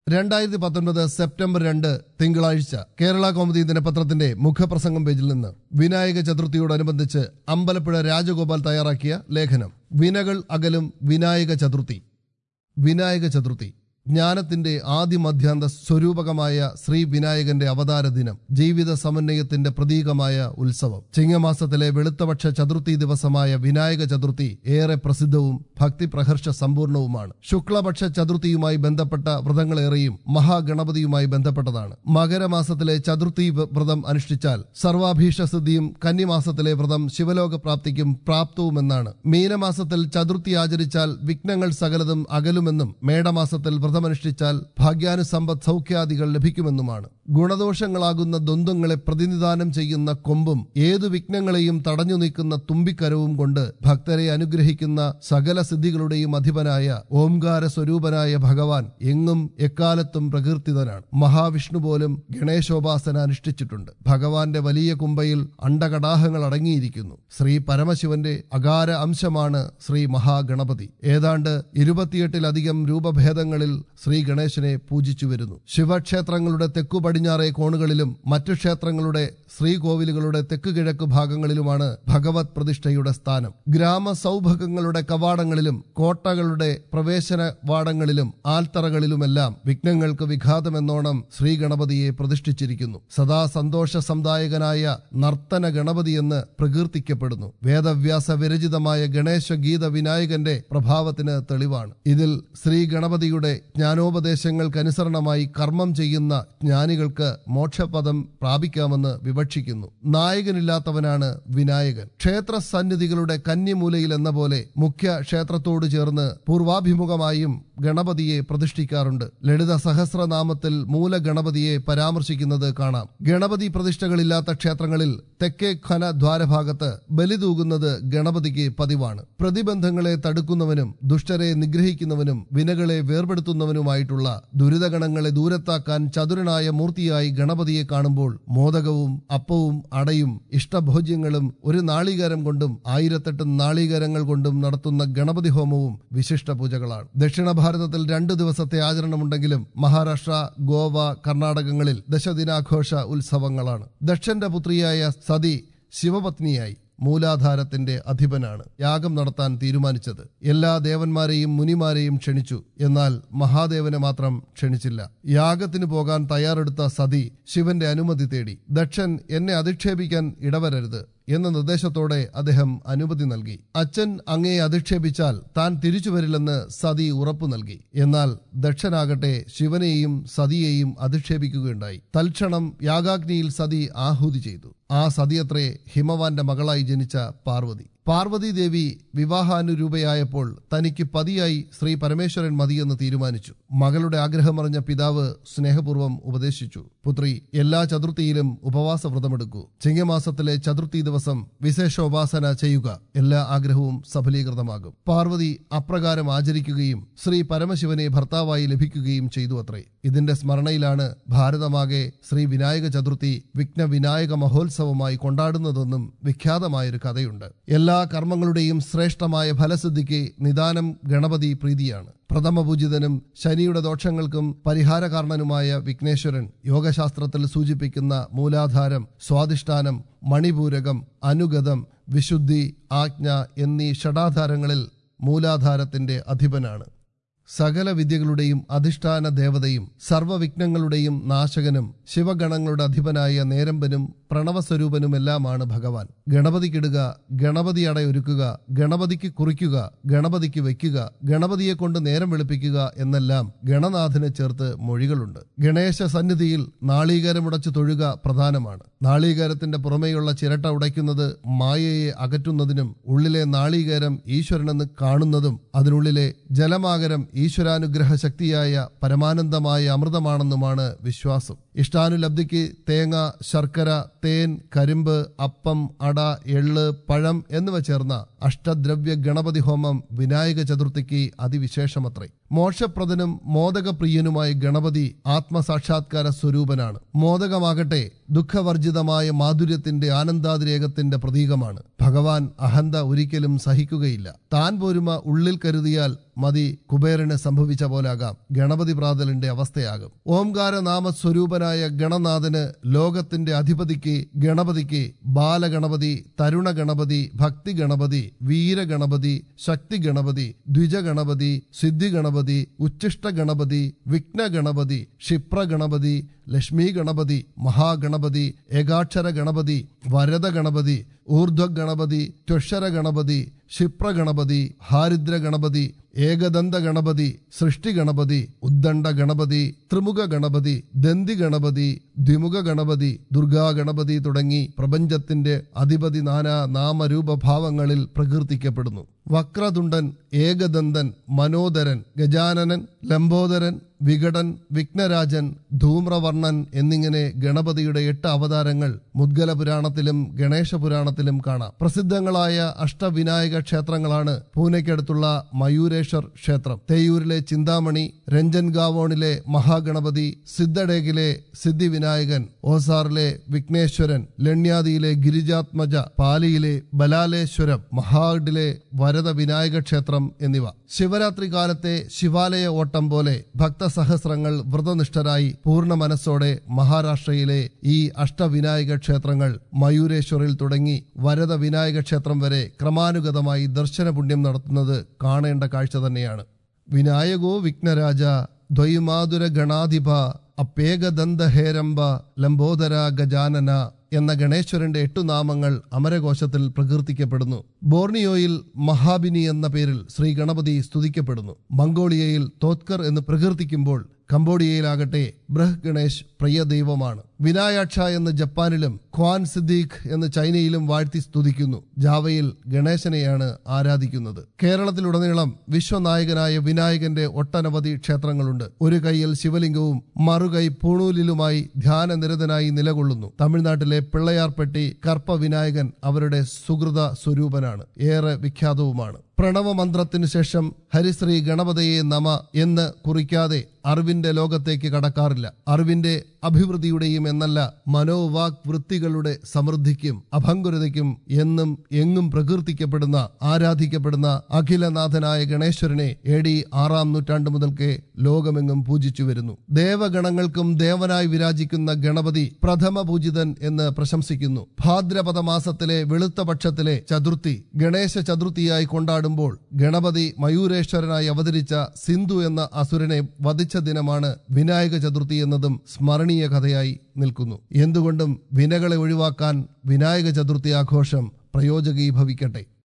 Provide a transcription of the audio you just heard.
രണ്ടായിരത്തി പത്തൊൻപത് സെപ്റ്റംബർ രണ്ട് തിങ്കളാഴ്ച കേരള കൗമുദി ദിനപത്രത്തിന്റെ മുഖപ്രസംഗം പേജിൽ നിന്ന് വിനായക ചതുർത്ഥിയോടനുബന്ധിച്ച് അമ്പലപ്പുഴ രാജഗോപാൽ തയ്യാറാക്കിയ ലേഖനം വിനകൾ അകലും വിനായക ചതുർത്ഥി വിനായക ചതുർത്ഥി ജ്ഞാനത്തിന്റെ ആദിമധ്യാന്ത സ്വരൂപകമായ ശ്രീ വിനായകന്റെ അവതാര ദിനം ജീവിത സമന്വയത്തിന്റെ പ്രതീകമായ ഉത്സവം ചിങ്ങമാസത്തിലെ വെളുത്തപക്ഷ ചതുർത്ഥി ദിവസമായ വിനായക ചതുർത്ഥി ഏറെ പ്രസിദ്ധവും ഭക്തി പ്രഹർഷ സമ്പൂർണവുമാണ് ശുക്ലപക്ഷ ചതുർത്ഥിയുമായി ബന്ധപ്പെട്ട വ്രതങ്ങളേറെയും മഹാഗണപതിയുമായി ബന്ധപ്പെട്ടതാണ് മകരമാസത്തിലെ ചതുർത്ഥി വ്ര- വ്രതം അനുഷ്ഠിച്ചാൽ സർവാഭീഷ്ടസിദ്ധിയും കന്നിമാസത്തിലെ വ്രതം ശിവലോക പ്രാപ്തിക്കും പ്രാപ്തവുമെന്നാണ് മീനമാസത്തിൽ ചതുർത്ഥി ആചരിച്ചാൽ വിഘ്നങ്ങൾ സകലതും അകലുമെന്നും മേടമാസത്തിൽ വ്രതമനുഷ്ഠിച്ചാൽ ഭാഗ്യാനുസമ്പത്ത് സൗഖ്യാദികൾ ലഭിക്കുമെന്നുമാണ് ഗുണദോഷങ്ങളാകുന്ന ദ്വന്ദ്ങ്ങളെ പ്രതിനിധാനം ചെയ്യുന്ന കൊമ്പും ഏതു വിഘ്നങ്ങളെയും തടഞ്ഞു നീക്കുന്ന തുമ്പിക്കരവും കൊണ്ട് ഭക്തരെ അനുഗ്രഹിക്കുന്ന സകല സിദ്ധികളുടെയും അധിപനായ ഓംകാര സ്വരൂപനായ ഭഗവാൻ എങ്ങും എക്കാലത്തും പ്രകീർത്തിതനാണ് മഹാവിഷ്ണു പോലും ഗണേശോപാസന അനുഷ്ഠിച്ചിട്ടുണ്ട് ഭഗവാന്റെ വലിയ കുംഭയിൽ അണ്ടകടാഹങ്ങൾ അടങ്ങിയിരിക്കുന്നു ശ്രീ പരമശിവന്റെ അകാര അംശമാണ് ശ്രീ മഹാഗണപതി ഏതാണ്ട് ഇരുപത്തിയെട്ടിലധികം രൂപഭേദങ്ങളിൽ ശ്രീ ഗണേശനെ പൂജിച്ചു വരുന്നു ശിവക്ഷേത്രങ്ങളുടെ തെക്കു പടിഞ്ഞാറേ കോണുകളിലും മറ്റു ക്ഷേത്രങ്ങളുടെ ശ്രീകോവിലുകളുടെ തെക്ക് കിഴക്ക് ഭാഗങ്ങളിലുമാണ് ഭഗവത് പ്രതിഷ്ഠയുടെ സ്ഥാനം ഗ്രാമ സൗഭഗങ്ങളുടെ കവാടങ്ങളിലും കോട്ടകളുടെ പ്രവേശന വാടങ്ങളിലും ആൽത്തറകളിലുമെല്ലാം വിഘ്നങ്ങൾക്ക് വിഘാതമെന്നോണം ശ്രീ ഗണപതിയെ പ്രതിഷ്ഠിച്ചിരിക്കുന്നു സദാ സന്തോഷ സമുദായകനായ നർത്തന ഗണപതി എന്ന് പ്രകീർത്തിക്കപ്പെടുന്നു വേദവ്യാസ വിരചിതമായ ഗണേശ ഗീത വിനായകന്റെ പ്രഭാവത്തിന് തെളിവാണ് ഇതിൽ ശ്രീ ഗണപതിയുടെ ജ്ഞാനോപദേശങ്ങൾക്കനുസരണമായി കർമ്മം ചെയ്യുന്ന ജ്ഞാനികൾക്ക് മോക്ഷപദം പ്രാപിക്കാമെന്ന് വിവക്ഷിക്കുന്നു നായകനില്ലാത്തവനാണ് വിനായകൻ ക്ഷേത്ര സന്നിധികളുടെ കന്നിമൂലയിൽ എന്ന പോലെ മുഖ്യ ക്ഷേത്രത്തോട് ചേർന്ന് പൂർവാഭിമുഖമായും ഗണപതിയെ പ്രതിഷ്ഠിക്കാറുണ്ട് ലളിത സഹസ്രനാമത്തിൽ മൂലഗണപതിയെ പരാമർശിക്കുന്നത് കാണാം ഗണപതി പ്രതിഷ്ഠകളില്ലാത്ത ക്ഷേത്രങ്ങളിൽ തെക്കേ ഖന ദ്വാരഭാഗത്ത് ബലി തൂകുന്നത് ഗണപതിക്ക് പതിവാണ് പ്രതിബന്ധങ്ങളെ തടുക്കുന്നവനും ദുഷ്ടരെ നിഗ്രഹിക്കുന്നവനും വിനകളെ വേർപെടുത്തുന്നവനുമായിട്ടുള്ള ദുരിതഗണങ്ങളെ ദൂരത്താക്കാൻ ചതുരനായ മൂർത്തിയായി ഗണപതിയെ കാണുമ്പോൾ മോദകവും അപ്പവും അടയും ഇഷ്ടഭോജ്യങ്ങളും ഒരു നാളികേരം കൊണ്ടും ആയിരത്തെട്ട് നാളികേരങ്ങൾ കൊണ്ടും നടത്തുന്ന ഗണപതി ഹോമവും വിശിഷ്ട പൂജകളാണ് ദക്ഷിണ ഭാരതത്തിൽ രണ്ടു ദിവസത്തെ ആചരണമുണ്ടെങ്കിലും മഹാരാഷ്ട്ര ഗോവ കർണാടകങ്ങളിൽ ദശദിനാഘോഷ ഉത്സവങ്ങളാണ് ദക്ഷന്റെ പുത്രിയായ സതി ശിവപത്നിയായി മൂലാധാരത്തിന്റെ അധിപനാണ് യാഗം നടത്താൻ തീരുമാനിച്ചത് എല്ലാ ദേവന്മാരെയും മുനിമാരെയും ക്ഷണിച്ചു എന്നാൽ മഹാദേവനെ മാത്രം ക്ഷണിച്ചില്ല യാഗത്തിന് പോകാൻ തയ്യാറെടുത്ത സതി ശിവന്റെ അനുമതി തേടി ദക്ഷൻ എന്നെ അധിക്ഷേപിക്കാൻ ഇടവരരുത് എന്ന നിർദ്ദേശത്തോടെ അദ്ദേഹം അനുമതി നൽകി അച്ഛൻ അങ്ങയെ അധിക്ഷേപിച്ചാൽ താൻ തിരിച്ചു വരില്ലെന്ന് സതി ഉറപ്പു നൽകി എന്നാൽ ദക്ഷനാകട്ടെ ശിവനെയും സതിയെയും അധിക്ഷേപിക്കുകയുണ്ടായി തൽക്ഷണം യാഗാഗ്നിയിൽ സതി ആഹുതി ചെയ്തു ആ സതിയത്രേ ഹിമവാന്റെ മകളായി ജനിച്ച പാർവതി പാർവതി ദേവി വിവാഹാനുരൂപയായപ്പോൾ തനിക്ക് പതിയായി ശ്രീ പരമേശ്വരൻ മതിയെന്ന് തീരുമാനിച്ചു മകളുടെ ആഗ്രഹമറിഞ്ഞ പിതാവ് സ്നേഹപൂർവ്വം ഉപദേശിച്ചു പുത്രി എല്ലാ ചതുർത്ഥിയിലും ഉപവാസ വ്രതമെടുക്കൂ ചിങ്ങമാസത്തിലെ ചതുർത്ഥി ദിവസം വിശേഷോപാസന ചെയ്യുക എല്ലാ ആഗ്രഹവും സഫലീകൃതമാകും പാർവതി അപ്രകാരം ആചരിക്കുകയും ശ്രീ പരമശിവനെ ഭർത്താവായി ലഭിക്കുകയും ചെയ്തു അത്രേ ഇതിന്റെ സ്മരണയിലാണ് ഭാരതമാകെ ശ്രീ വിനായക ചതുർത്ഥി വിഘ്ന വിനായക മഹോത്സവമായി കൊണ്ടാടുന്നതെന്നും വിഖ്യാതമായൊരു കഥയുണ്ട് എല്ലാ കർമ്മങ്ങളുടെയും ശ്രേഷ്ഠമായ ഫലസിദ്ധിക്ക് നിദാനം ഗണപതി പ്രീതിയാണ് പ്രഥമപൂജിതനും ശനിയുടെ ദോഷങ്ങൾക്കും പരിഹാരകാരണനുമായ വിഘ്നേശ്വരൻ യോഗശാസ്ത്രത്തിൽ സൂചിപ്പിക്കുന്ന മൂലാധാരം സ്വാധിഷ്ഠാനം മണിപൂരകം അനുഗതം വിശുദ്ധി ആജ്ഞ എന്നീ ഷടാധാരങ്ങളിൽ മൂലാധാരത്തിന്റെ അധിപനാണ് സകല വിദ്യകളുടെയും അധിഷ്ഠാന ദേവതയും സർവവിഘ്നങ്ങളുടെയും നാശകനും ശിവഗണങ്ങളുടെ അധിപനായ നേരമ്പനും പ്രണവസ്വരൂപനുമെല്ലാമാണ് ഭഗവാൻ ഗണപതിക്കിടുക ഗണപതി അടയൊരുക്കുക ഗണപതിക്ക് കുറിക്കുക ഗണപതിക്ക് വയ്ക്കുക ഗണപതിയെ കൊണ്ട് നേരം വെളുപ്പിക്കുക എന്നെല്ലാം ഗണനാഥന് ചേർത്ത് മൊഴികളുണ്ട് ഗണേശ സന്നിധിയിൽ നാളീകരമുടച്ച് തൊഴുക പ്രധാനമാണ് നാളീകരത്തിന്റെ പുറമേയുള്ള ചിരട്ട ഉടയ്ക്കുന്നത് മായയെ അകറ്റുന്നതിനും ഉള്ളിലെ നാളീകരം ഈശ്വരനെന്ന് കാണുന്നതും അതിനുള്ളിലെ ജലമാകരം ഈശ്വരാനുഗ്രഹ ശക്തിയായ പരമാനന്ദമായ അമൃതമാണെന്നുമാണ് വിശ്വാസം ഇഷ്ടാനുലബ്ധിക്ക് തേങ്ങ ശർക്കര തേൻ കരിമ്പ് അപ്പം അട എള്ള് പഴം എന്നിവ ചേർന്ന അഷ്ടദ്രവ്യ ഗണപതി ഹോമം വിനായക ചതുർത്ഥിക്ക് അതിവിശേഷമത്രേ മോക്ഷപ്രദനും മോദകപ്രിയനുമായ ഗണപതി ആത്മസാക്ഷാത്കാര സ്വരൂപനാണ് മോദകമാകട്ടെ ദുഃഖവർജിതമായ മാധുര്യത്തിന്റെ ആനന്ദാതിരേകത്തിന്റെ പ്രതീകമാണ് ഭഗവാൻ അഹന്ത ഒരിക്കലും സഹിക്കുകയില്ല താൻ പോരുമ ഉള്ളിൽ കരുതിയാൽ മതി കുബേരന് സംഭവിച്ച പോലാകാം ഗണപതി പ്രാതലിന്റെ അവസ്ഥയാകും ഓംകാരനാമ സ്വരൂപനായ ഗണനാഥന് ലോകത്തിന്റെ അധിപതിക്ക് ഗണപതിക്ക് ബാലഗണപതി തരുണ ഗണപതി ഭക്തി ഗണപതി വീരഗണപതി ശക്തി ഗണപതി ദ്വിജ ഗണപതി സിദ്ധി ഗണപതി ഉച്ഛിഷ്ട ഗണപതി വിഘ്ന ഗണപതി ക്ഷിപ്ര ഗണപതി ലക്ഷ്മി ഗണപതി മഹാഗണപതി ഏകാക്ഷര ഗണപതി വരദ ഗണപതി ഊർധ്വ ഗണപതി ത്വക്ഷര ഗണപതി ക്ഷിപ്ര ഗണപതി ഹാരിദ്ര ഗണപതി ഏകദന്ത ഗണപതി സൃഷ്ടി ഗണപതി ഉദ്ദണ്ഡ ഗണപതി ത്രിമുഖ ഗണപതി ദന്തി ഗണപതി ദ്വിമുഖ ഗണപതി ദുർഗാ ഗണപതി തുടങ്ങി പ്രപഞ്ചത്തിന്റെ അധിപതി നാനാ നാമരൂപഭാവങ്ങളിൽ പ്രകീർത്തിക്കപ്പെടുന്നു വക്രതുണ്ടൻ ഏകദന്തൻ മനോദരൻ ഗജാനനൻ ലംബോദരൻ വികടൻ വിഘ്നരാജൻ ധൂമ്രവർണ്ണൻ എന്നിങ്ങനെ ഗണപതിയുടെ എട്ട് അവതാരങ്ങൾ മുദ്ഗല പുരാണത്തിലും ഗണേശ പുരാണത്തിലും കാണാം പ്രസിദ്ധങ്ങളായ അഷ്ടവിനായക ക്ഷേത്രങ്ങളാണ് പൂനെക്കടുത്തുള്ള മയൂരേശ്വർ ക്ഷേത്രം തെയ്യൂരിലെ ചിന്താമണി രഞ്ജൻഗാവോണിലെ മഹാഗണപതി സിദ്ധഡേഗിലെ സിദ്ധിവിനായകൻ ഓസാറിലെ വിഘ്നേശ്വരൻ ലണ്യാദിയിലെ ഗിരിജാത്മജ പാലിയിലെ ബലാലേശ്വരം മഹാഡിലെ വരദ വിനായക ക്ഷേത്രം എന്നിവ ശിവരാത്രി കാലത്തെ ശിവാലയ ഓട്ടം പോലെ ഭക്തസഹസ്രങ്ങൾ വ്രതനിഷ്ഠരായി പൂർണ്ണ മനസ്സോടെ മഹാരാഷ്ട്രയിലെ ഈ അഷ്ടവിനായക ക്ഷേത്രങ്ങൾ മയൂരേശ്വറിൽ തുടങ്ങി വരദ വിനായക ക്ഷേത്രം വരെ ക്രമാനുഗതമായി ദർശന പുണ്യം നടത്തുന്നത് കാണേണ്ട കാഴ്ച തന്നെയാണ് വിനായകോ വിഘ്നരാജ ദ്വൈമാതുര ഗണാധിപ അപ്പേകദന്തഹേരംബ ലംബോദര ഗജാനന എന്ന ഗണേശ്വരന്റെ എട്ടു നാമങ്ങൾ അമരകോശത്തിൽ പ്രകീർത്തിക്കപ്പെടുന്നു ബോർണിയോയിൽ മഹാബിനി എന്ന പേരിൽ ശ്രീ ഗണപതി സ്തുതിക്കപ്പെടുന്നു മംഗോളിയയിൽ തോത്കർ എന്ന് പ്രകീർത്തിക്കുമ്പോൾ കംബോഡിയയിലാകട്ടെ ബ്രഹ് ഗണേശ് പ്രിയ ദൈവമാണ് വിനായാക്ഷ എന്ന് ജപ്പാനിലും ഖ്വാൻ സിദ്ദീഖ് എന്ന് ചൈനയിലും വാഴ്ത്തി സ്തുതിക്കുന്നു ജാവയിൽ ഗണേശനെയാണ് ആരാധിക്കുന്നത് കേരളത്തിലുടനീളം വിശ്വനായകനായ വിനായകന്റെ ഒട്ടനവധി ക്ഷേത്രങ്ങളുണ്ട് ഒരു കൈയിൽ ശിവലിംഗവും മറുകൈ പൂണൂലിലുമായി ധ്യാനനിരതനായി നിലകൊള്ളുന്നു തമിഴ്നാട്ടിലെ പിള്ളയാർപ്പെട്ടി കർപ്പ വിനായകൻ അവരുടെ സുഹൃത സ്വരൂപനാണ് ഏറെ വിഖ്യാതവുമാണ് പ്രണവമന്ത്രത്തിനു ശേഷം ഹരിശ്രീ ഗണപതയെ നമ എന്ന് കുറിക്കാതെ അറിവിന്റെ ലോകത്തേക്ക് കടക്കാറില്ല അറിവിന്റെ അഭിവൃദ്ധിയുടെയും എന്നല്ല മനോവാക് വൃത്തികളുടെ സമൃദ്ധിക്കും അഭങ്കുരതയ്ക്കും എന്നും എങ്ങും പ്രകീർത്തിക്കപ്പെടുന്ന ആരാധിക്കപ്പെടുന്ന അഖിലനാഥനായ ഗണേശ്വരനെ എ ഡി ആറാം നൂറ്റാണ്ട് മുതൽക്കേ ലോകമെങ്ങും പൂജിച്ചു വരുന്നു ദേവഗണങ്ങൾക്കും ദേവനായി വിരാജിക്കുന്ന ഗണപതി പ്രഥമ പൂജിതൻ എന്ന് പ്രശംസിക്കുന്നു ഭാദ്രപദ മാസത്തിലെ വെളുത്ത പക്ഷത്തിലെ ചതുർത്ഥി ഗണേശ ചതുർത്ഥിയായി കൊണ്ടാടുമ്പോൾ ഗണപതി മയൂരേശ്വരനായി അവതരിച്ച സിന്ധു എന്ന അസുരനെ വധിച്ച ദിനമാണ് വിനായക ചതുർത്ഥി എന്നതും സ്മരണീയ കഥയായി നിൽക്കുന്നു എന്തുകൊണ്ടും വിനകളെ ഒഴിവാക്കാൻ വിനായക ചതുർത്ഥി ആഘോഷം പ്രയോജകീഭവിക്കട്ടെ